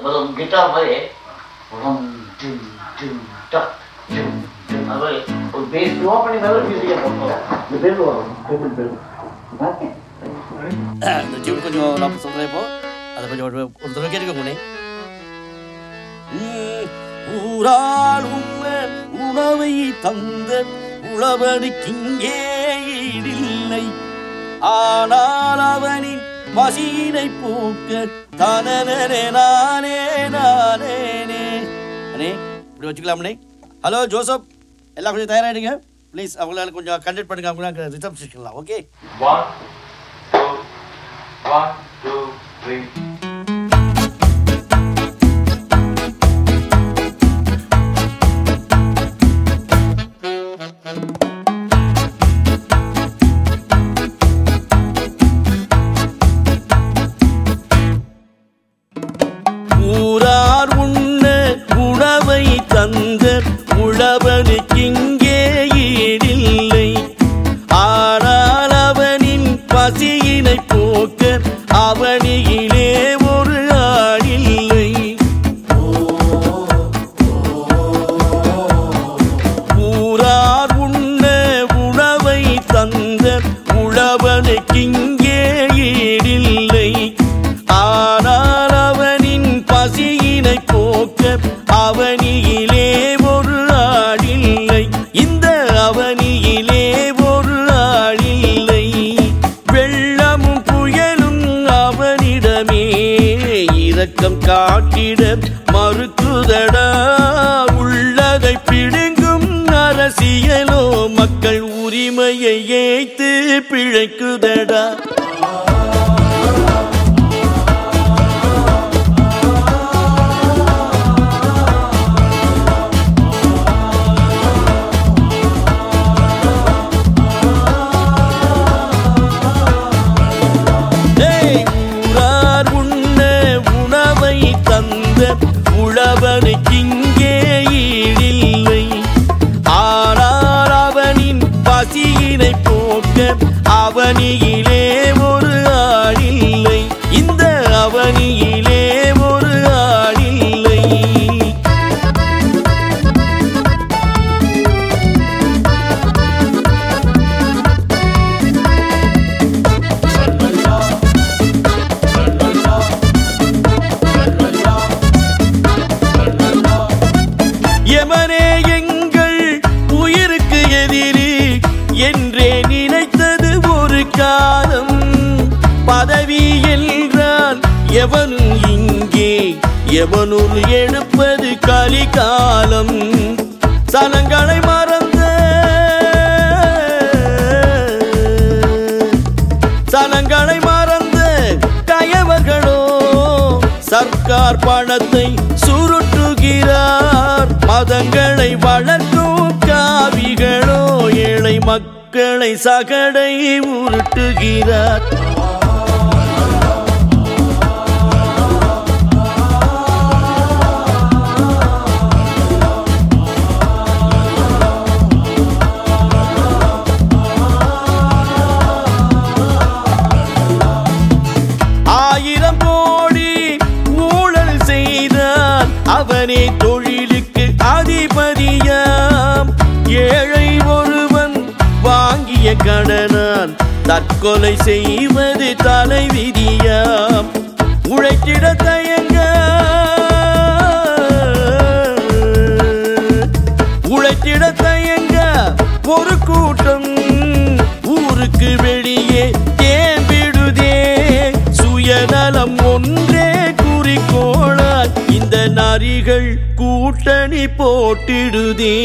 முதல் கிட்டார் மாதிரி ரம், டிம், டிம், டக், டிம், டிம். அது மாதிரி ஒரு பேஸ் ட்ரா பண்ணி மேலே மியூசிக்கை போட்டோம் இந்த பேர் வரும் பேர் பேர் இந்த டியூன் கொஞ்சம் நான் சொல்கிறேன் இப்போ அதை கொஞ்சம் ஒரு ஒரு தடவை கேட்டுக்க முன்னே ஊரால் உண்ண உணவை தந்த உழவனுக்கிங்கே ஈடில்லை ஆனால் அவனின் பசியினை போக்க தனனே நானே நானேனே அண்ணே இப்படி வச்சுக்கலாம்ண்ணே ஹலோ ஜோசப் எல்லாம் கொஞ்சம் தயாராகிடுங்க ப்ளீஸ் அவங்களால கொஞ்சம் கண்டக்ட் பண்ணுங்க அவங்க ரிசப்ஷன்லாம் okay One, two, one, two, three. ஊரார் உண்ண உணவை தந்த உழவனுக்கிங்கே ஈடில்லை ஆனால் அவனின் பசியினை போக்க அவனியிலே ஒரு ஆளில்லை ஊரார் உண்ண உணவை தந்த உழவனுக்கிங்கே ஈடில்லை ஆனால் அவனின் பசியினை போக்க அவனியிலே ஒரு ஆளில்லை இந்த அவனியிலே ஒரு ஆளில்லை வெள்ளமும் புயலும் அவனிடமே இரக்கம் காட்டிட மறுக்குதடா உள்ளதை பிடுங்கும் அரசியலோ மக்கள் உரிமையை ஏய்த்து பிழைக்குதடா ஏய், ஊரார் உண்ண உணவை தந்த உழவனுக்கிங்கே ஈடில்லை ஆனால் அவனின் பசியினை போக்க அவனியிலே ஒரு ஆளில்லை இந்த அவனியிலே ஒரு ஆளில்லை எமனே எங்கள் உயிருக்கு எதிரி என்றே நினைத்தது ஒரு காலம் பதவி என்றால் எவனும் இங்கே எவனொரு எடுப்பது கலிகாலம் சனங்களை மறந்த சனங்களை மறந்த கயவர்களோ சர்க்கார் பணத்தை சுருட்டுகிறார் மதங்களை வளர்க்கும் காவிகளோ ஏழை மக்களை சகடை உருட்டுகிறார் ஆயிரம் கோடி ஊழல் செய்தான் அவனே தொழிலுக்கு அதிபதியாம் ஏழை ஒருவன் வாங்கிய கடனான் தற்கொலை செய்வது தலைவிதியாம் உழைத்திட தயங்க உழைத்திட தயங்க ஒரு கூட்டம் ஊருக்கு வெளியே தேம்பிடுதே சுயநலம் ஒன்றே குறிக்கோளால் இந்த நரிகள் கூட்டணி போட்டிடுதே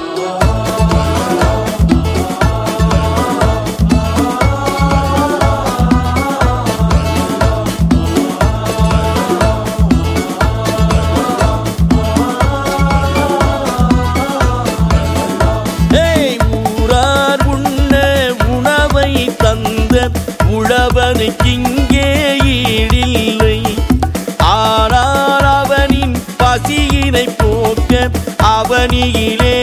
ஏய், ஊரார் உண்ண உணவை தந்த உழவனுக்கிங்கே ஈடில்லை ஆனால் அவனின் பசியினை போக்க அவனியிலே